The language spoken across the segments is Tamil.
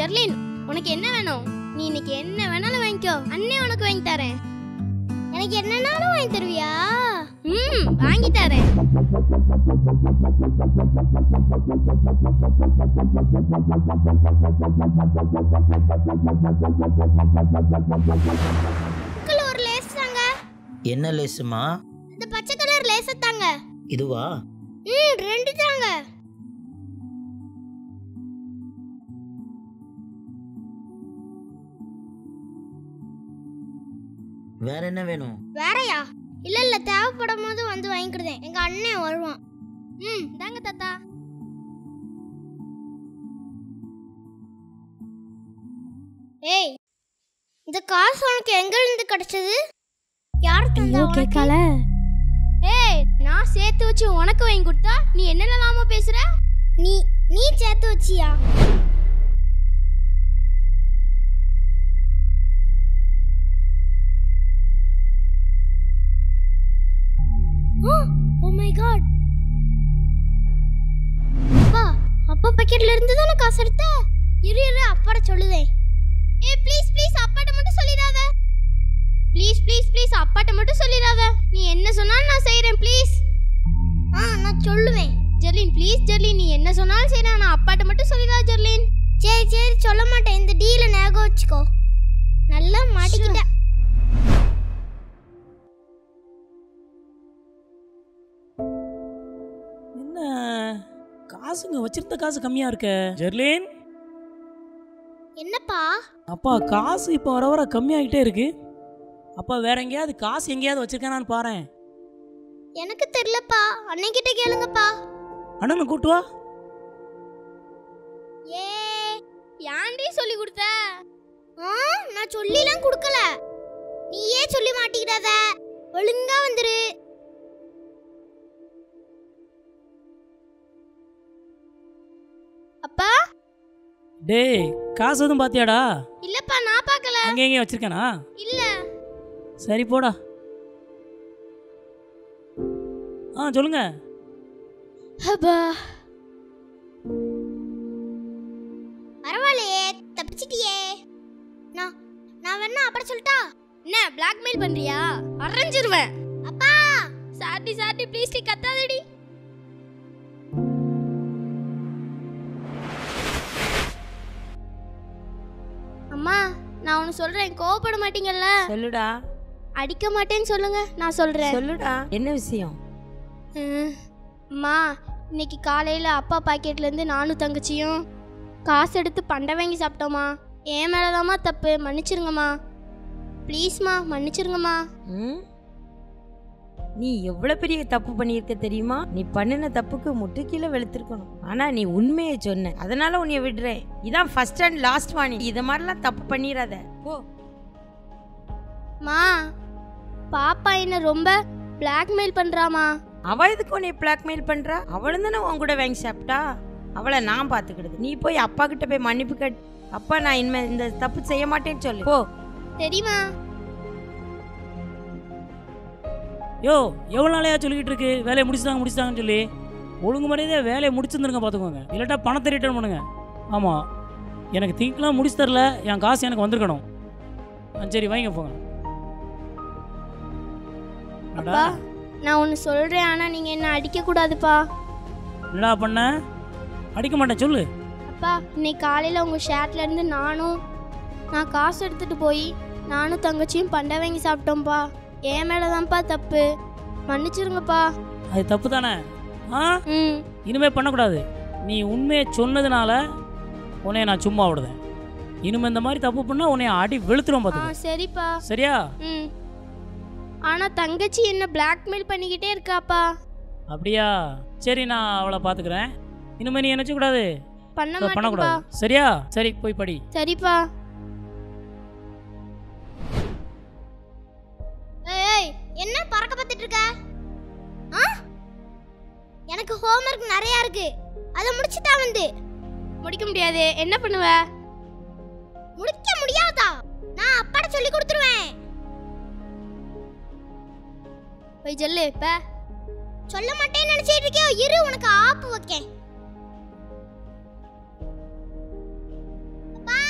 ஜெர்லின் உனக்கு என்ன வேணும் நீ இன்னைக்கு என்ன வேணாலும் வாங்கிக்கோ அண்ணே உனக்கு வாங்கி தரேன் எனக்கு என்னன்னாலும் வாங்கி தருவியா ம் வாங்கி தரேன் அங்கிள் ஒரு லேஸ் தாங்க என்ன லேசுமா இந்த பச்சை கலர் லேஸ் தாங்க இதுவா ம் ரெண்டு தாங்க வேற என்ன வேணும் வேறயா இல்ல இல்ல தேவைப்படும் போது வந்து வாங்கிக்கிடுதேன் எங்க அண்ணன் வருவான் ம் தாங்க தாத்தா ஏய் இந்த காசு உனக்கு எங்க இருந்து கிடைச்சது யார் தந்தா ஐயோ உனக்கு? கேட்கல ஏய் நான் சேர்த்து வச்சு உனக்கு வாங்கி கொடுத்தா நீ என்னென்னலாமோ பேசுற நீ நீ சேர்த்து வச்சியா ஓ மை காட் அப்பா அப்பா பாக்கெட்ல இருந்து தானே காசு எடுத்த இரு இரு அப்பாட சொல்லுதே ஏய் ப்ளீஸ் ப்ளீஸ் அப்பாட்ட மட்டும் சொல்லிடாத ப்ளீஸ் ப்ளீஸ் ப்ளீஸ் அப்பாட்ட மட்டும் சொல்லிடாத நீ என்ன சொன்னாலும் நான் செய்றேன் ப்ளீஸ் ஆ நான் சொல்லுவேன் ஜெர்லின் ப்ளீஸ் ஜெர்லின் நீ என்ன சொன்னாலும் செய்றேன் நான் அப்பாட்ட மட்டும் சொல்லிடாத ஜெர்லின் சரி சரி சொல்ல மாட்டேன் இந்த டீல ஞாபகம் வச்சுக்கோ நல்லா மாட்டிக்கிட்ட என்ன காசுங்க வச்சிருந்த காசு கம்மியா இருக்க ஜெர்லின் என்னப்பா அப்பா காசு இப்போ வர வர கம்மியாகிட்டே இருக்கு அப்பா வேற எங்கேயாவது காசு எங்கேயாவது வச்சிருக்கானான்னு பாரேன் எனக்கு தெரியலப்பா அன்னைக்கிட்ட கேளுங்கப்பா அண்ணனை கூட்டு வா ஏ ஏன்டி சொல்லி கொடுத்த ஆ நான் சொல்லிலாம் கொடுக்கல நீயே சொல்லி மாட்டிக்கிடாத ஒழுங்கா வந்துரு அப்பா டேய் காசு எதுவும் பாத்தியாடா இல்லப்பா நான் பார்க்கல அங்கே எங்கேயும் வச்சிருக்கானா இல்ல சரி போடா ஆ சொல்லுங்க அப்பா பரவாயில்லையே தப்பிச்சிட்டியே நான் நான் வேணா அப்புறம் சொல்லட்டா என்ன பிளாக்மெயில் பண்றியா அரைஞ்சிருவேன் அப்பா சாட்டி சாட்டி ப்ளீஸ் டி கத்தாதடி அம்மா நான் ஒன்று சொல்றேன் கோவப்பட மாட்டீங்கல்ல சொல்லுடா அடிக்க மாட்டேன்னு சொல்லுங்க நான் சொல்றேன் சொல்லுடா என்ன விஷயம் ம். அம்மா இன்னைக்கு காலையில் அப்பா பாக்கெட்லேருந்து நானும் தங்கச்சியும் காசு எடுத்து பண்டை வாங்கி சாப்பிட்டோம்மா என் மேலதாம்மா தப்பு மன்னிச்சிருங்கம்மா ப்ளீஸ்மா மன்னிச்சிருங்கம்மா ம்? நீ எவ்வளவு பெரிய தப்பு பண்ணியிருக்க தெரியுமா நீ பண்ணின தப்புக்கு முட்டு கீழே வெளுத்திருக்கணும் ஆனா நீ உண்மையை சொன்ன அதனால உன்னைய விடுறேன் இதான் ஃபர்ஸ்ட் அண்ட் லாஸ்ட் வாணி இத மாதிரிலாம் தப்பு பண்ணிடாத போ மா பாப்பா என்ன ரொம்ப பிளாக்மெயில் பண்ணுறாமா அவ எதுக்கு உன்னை பிளாக்மெயில் பண்றா அவளும் தானே உன் கூட வாங்கி சாப்பிட்டா அவளை நான் பாத்துக்கிடுது நீ போய் அப்பா கிட்ட போய் மன்னிப்பு கட் அப்பா நான் இனிமே இந்த தப்பு செய்ய மாட்டேன்னு சொல்லு போ தெரியுமா யோ எவ்வளோ நாளையா சொல்லிக்கிட்டு இருக்கு வேலையை முடிச்சுட்டாங்க முடிச்சுட்டாங்கன்னு சொல்லி ஒழுங்கு மரியாதையா வேலையை முடிச்சிருந்துருங்க பார்த்துக்கோங்க இல்லாட்டா பணத்தை ரிட்டர்ன் பண்ணுங்க ஆமாம் எனக்கு திங்கெலாம் முடிச்சு தரல என் காசு எனக்கு வந்திருக்கணும் ஆ சரி வாங்க போங்க அடா, அப்பா நான் ஒன்று சொல்கிறேன் ஆனால் நீங்கள் என்ன அடிக்கக்கூடாதுப்பா என்னடா பண்ண அடிக்க மாட்டேன் சொல்லு அப்பா இன்னைக்கு காலையில் உங்கள் ஷேட்லேருந்து நானும் நான் காசு எடுத்துகிட்டு போய் நானும் தங்கச்சியும் பண்டை வாங்கி சாப்பிட்டோம்ப்பா என் மேலே தான்ப்பா தப்பு மன்னிச்சிருங்கப்பா அது தப்பு தானே ஆ ம் இனிமே பண்ணக்கூடாது நீ உண்மையை சொன்னதுனால உன்னைய நான் சும்மா விடுதேன் இனிமே இந்த மாதிரி தப்பு பண்ணால் உன்னைய அடி வெளுத்துரும் ஆ பார்த்துக்க சரிப்பா சரியா ம் ஆனால் தங்கச்சி என்ன பிளாக்மெயில் பண்ணிக்கிட்டே இருக்காப்பா அப்படியா சரி நான் அவளை பார்த்துக்கிறேன் இனிமே நீ என்ன கூடாது பண்ண இப்ப மாட்டேன்ப்பா பண்ணக்கூடாது சரியா சரி போய் படி சரிப்பா ஏய் என்ன பறக்க பார்த்துட்டு இருக்க ஆ எனக்கு ஹோம்வொர்க் நிறைய இருக்கு அதை முடிச்சுட்டா வந்து முடிக்க முடியாது என்ன பண்ணுவ முடிக்க முடியாதா நான் அப்பாட சொல்லி கொடுத்துருவேன் போய் சொல்லு இப்ப சொல்ல மாட்டேன்னு நினைச்சிட்டு இருக்கியோ இரு உனக்கு ஆப்பு வைக்கேன் அப்பா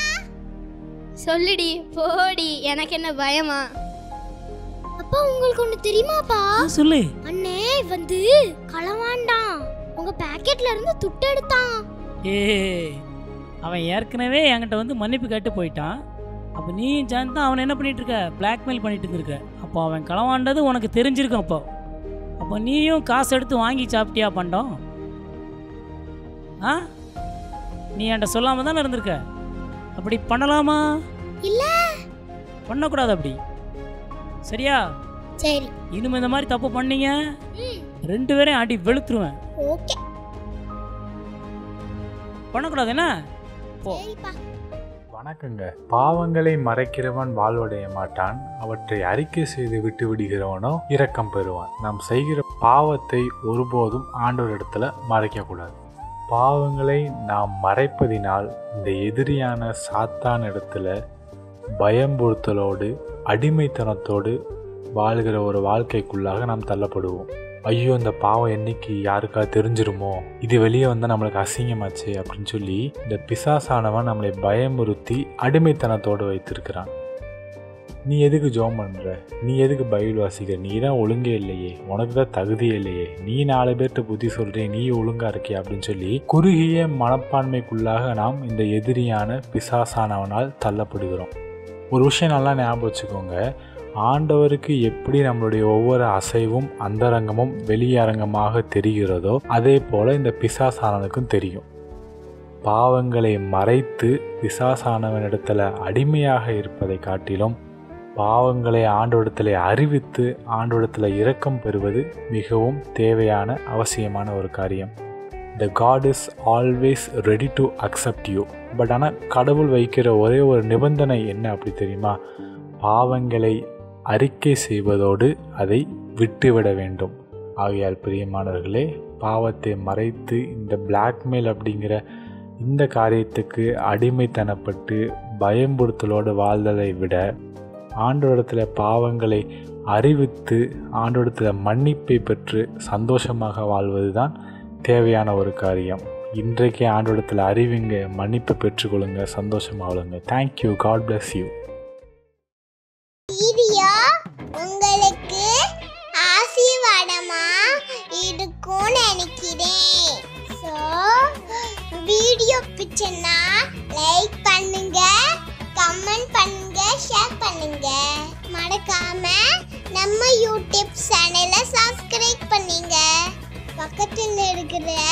சொல்லுடி போடி எனக்கு என்ன பயமா அப்பா உங்களுக்கு ஒண்ணு தெரியுமாப்பா ஆ, சொல்லு அண்ணே வந்து களவாண்டான் உங்க பாக்கெட்ல இருந்து துட்டு எடுத்தான் ஏ அவன் ஏற்கனவே என்கிட்ட வந்து மன்னிப்பு கேட்டு போயிட்டான் அப்போ நீயும் சேர்ந்து தான் அவனை என்ன பண்ணிட்டு இருக்க பிளாக்மெயில் பண்ணிட்டு இருந்திருக்க அப்போ அவன் களவாண்டது உனக்கு தெரிஞ்சிருக்கும் அப்போ அப்போ நீயும் காசு எடுத்து வாங்கி சாப்பிட்டியா பண்டோம் ஆ நீ என்கிட்ட சொல்லாம தானே இருந்திருக்க அப்படி பண்ணலாமா இல்ல பண்ணக்கூடாது அப்படி சரியா சரி இனிமே இந்த மாதிரி தப்பு பண்ணீங்க ரெண்டு பேரையும் அடி வெளுத்துருவேன் ஓகே பண்ணக்கூடாது என்ன சரிப்பா வணக்கங்க பாவங்களை மறைக்கிறவன் வாழ்வடைய மாட்டான் அவற்றை அறிக்கை செய்து விட்டு விடுகிறவனோ இரக்கம் பெறுவான் நாம் செய்கிற பாவத்தை ஒருபோதும் ஆண்டவரிடத்துல மறைக்க கூடாது பாவங்களை நாம் மறைப்பதினால் இந்த எதிரியான சாத்தான் இடத்துல பயம்புறுத்தலோடு அடிமைத்தனத்தோடு வாழ்கிற ஒரு வாழ்க்கைக்குள்ளாக நாம் தள்ளப்படுவோம் ஐயோ இந்த பாவம் என்னைக்கு யாருக்கா தெரிஞ்சிருமோ இது வெளியே வந்தால் நம்மளுக்கு அசிங்கமாச்சு அப்படின்னு சொல்லி இந்த பிசாசானவன் நம்மளை பயமுறுத்தி அடிமைத்தனத்தோடு வைத்திருக்கிறான் நீ எதுக்கு ஜோம் பண்ணுற நீ எதுக்கு பைபிள் வாசிக்கிற நீ தான் ஒழுங்கே இல்லையே உனக்கு தான் தகுதியே இல்லையே நீ நாலு பேர்கிட்ட புத்தி சொல்கிறே நீ ஒழுங்கா இருக்கிய அப்படின்னு சொல்லி குறுகிய மனப்பான்மைக்குள்ளாக நாம் இந்த எதிரியான பிசாசானவனால் தள்ளப்படுகிறோம் ஒரு விஷயம் நல்லா ஞாபகம் வச்சுக்கோங்க ஆண்டவருக்கு எப்படி நம்மளுடைய ஒவ்வொரு அசைவும் அந்தரங்கமும் வெளியரங்கமாக தெரிகிறதோ அதே போல இந்த பிசாசானனுக்கும் தெரியும் பாவங்களை மறைத்து பிசாசானவனிடத்துல அடிமையாக இருப்பதை காட்டிலும் பாவங்களை ஆண்டோடத்தில் அறிவித்து ஆண்டோடத்தில் இரக்கம் பெறுவது மிகவும் தேவையான அவசியமான ஒரு காரியம் the God is always ready to accept you but ஆனால் கடவுள் வைக்கிற ஒரே ஒரு நிபந்தனை என்ன அப்படி தெரியுமா பாவங்களை அறிக்கை செய்வதோடு அதை விட்டுவிட வேண்டும் ஆகையால் பிரியமானவர்களே பாவத்தை மறைத்து இந்த பிளாக்மெயில் அப்படிங்கிற இந்த காரியத்துக்கு அடிமைத்தனப்பட்டு பயம்புறுத்தலோடு வாழ்ந்ததை விட ஆண்டோடத்தில் பாவங்களை அறிவித்து ஆண்டோடத்தில் மன்னிப்பை பெற்று சந்தோஷமாக வாழ்வது தான் தேவையான ஒரு காரியம் இன்றைக்கே ஆண்டோடத்தில் அறிவிங்க மன்னிப்பை பெற்றுக்கொள்ளுங்க சந்தோஷமாக வாழுங்க thank you God bless you video உங்களுக்கு ஆசீர்வாதமா இருக்கும்னு நினைக்கிறேன் ஸோ வீடியோ பிடிச்சனா லைக் பண்ணுங்க கமெண்ட் பண்ணுங்க ஷேர் பண்ணுங்க மறக்காம நம்ம யூடியூப் சேனலை சப்ஸ்கிரைப் பண்ணுங்க பக்கத்தில் இருக்கிற